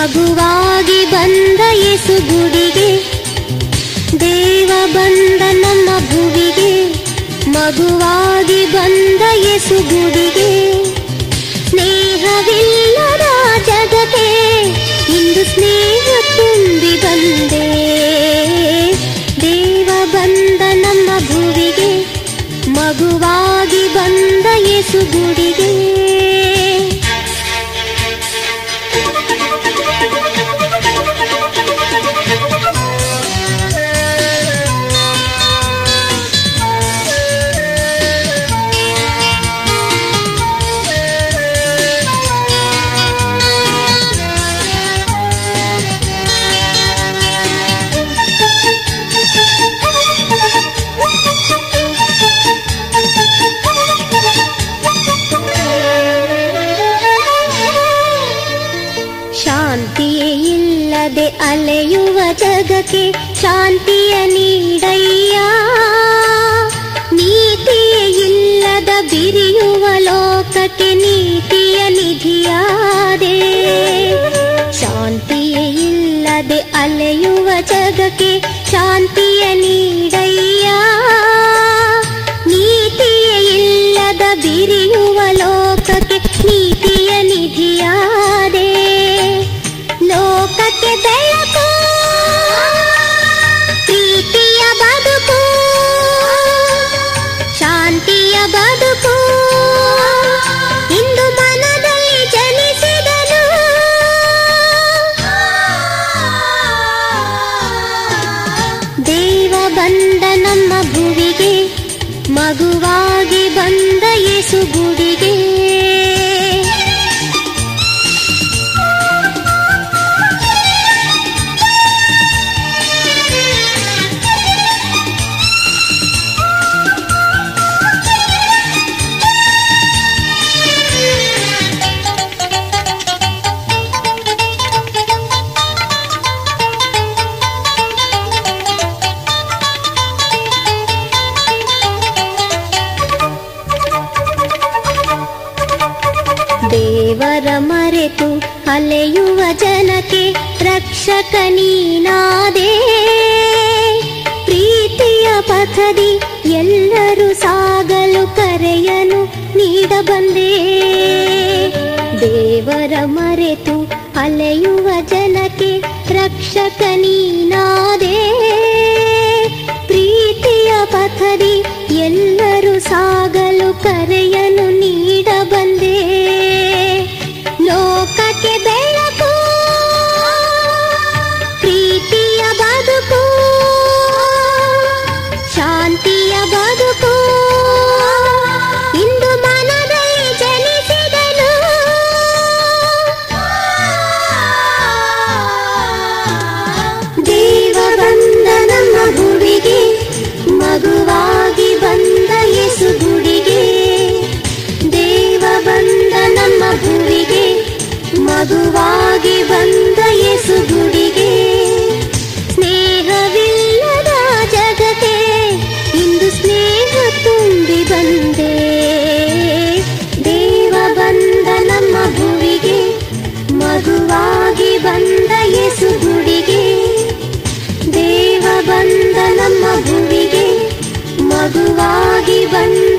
ಮಗುವಾಗಿ ಬಂದ ಯೇಸು ಗುಡಿಗೆ ದೇವ ಬಂದ ನಮ್ಮ ಭುವಿಗೆ ಮಗುವಾಗಿ ಬಂದ ಯೇಸು ಗುಡಿಗೆ ಸ್ನೇಹವಿಲ್ಲದ ಜಗಕ್ಕೆ ಇಂದು ಸ್ನೇಹ ತುಂಬಿ ಬಂದೆ ದೇವ ಬಂದ ನಮ್ಮ ಭುವಿಗೆ ಮಗುವಾಗಿ ಬಂದ ಯೇಸು ಗುಡಿಗೆ ಶಾಂತಿಯೇ ಇಲ್ಲದೆ ಅಲೆಯುವ ಜಗಕ್ಕೆ ಶಾಂತಿಯ ನೀಡಯ್ಯ ನೀತಿಯೇ ಇಲ್ಲದ ಬಿರಿಯುವ ಲೋಕಕ್ಕೆ ನೀತಿಯ ನಿಧಿಯಾದೆ ಶಾಂತಿಯೇ ಇಲ್ಲದೆ ಅಲೆಯುವ ಜಗಕ್ಕೆ ಶಾಂತಿಯ ನೀಡಯ್ಯ ನೀತಿಯೇ ಇಲ್ಲದ ಬಿರಿಯುವ ಲೋಕಕ್ಕೆ ನೀತಿಯ ನಿಧಿಯಾದೆ ಲೋಕಕ್ಕೆ ಬೆಳಕು ಪ್ರೀತಿಯ ಬದುಕು ಶಾಂತಿಯ ಬದುಕು ಇಂದು ಮನದಲ್ಲಿ ಜನಿಸಿದನು ದೇವ ಬಂದ ನಮ್ಮ ಭುವಿಗೆ ಮಗುವಾಗಿ ಬಂದ ಯೇಸು ಗುಡಿಗೆ ದೇವರ ಮರೆತು ಅಲೆಯುವ ಜನಕ್ಕೆ ರಕ್ಷಕ ನೀನಾದೆ ಪ್ರೀತಿಯ ಪಥದಿ ಎಲ್ಲರೂ ಸಾಗಲು ಕರೆಯನು ನೀಡಬಂದೆ ದೇವರ ಮರೆತು ಅಲೆಯುವ ಜನಕ್ಕೆ ರಕ್ಷಕ ನೀನಾದೆ ಪ್ರೀತಿಯ ಪಥದಿ ಎಲ್ಲರೂ ಸಾಗಲು ಕರೆಯನು ನೀಡಬಂದೆ ಲೋಕಕ್ಕೆ ಬೆಳಕು ಪ್ರೀತಿಯ ಬದುಕು ಶಾಂತಿಯ ಬದುಕು ಇಂದು ಮನದಲ್ಲಿ ಜನಿಸಿದನು ದೇವ ಬಂದ ನಮ್ಮ ಭುವಿಗೆ ಮಗುವಾಗಿ ಬಂದ ಯೇಸು ಗುಡಿಗೆ ದೇವ ಬಂದ ನಮ್ಮ ಭುವಿಗೆ ಮಗುವಾಗಿ ಬಂದ ಯೇಸು ಗುಡಿಗೆ ಸ್ನೇಹವಿಲ್ಲದ ಜಗಕ್ಕೆ ಇಂದು ಸ್ನೇಹ ತುಂಬಿ ಬಂದೆ ದೇವ ಬಂದ ನಮ್ಮ ಭುವಿಗೆ ಮಗುವಾಗಿ ಬಂದ ಯೇಸು ಗುಡಿಗೆ ದೇವ ಬಂದ ನಮ್ಮ ಭುವಿಗೆ ಮಗುವಾಗಿ ಬಂದ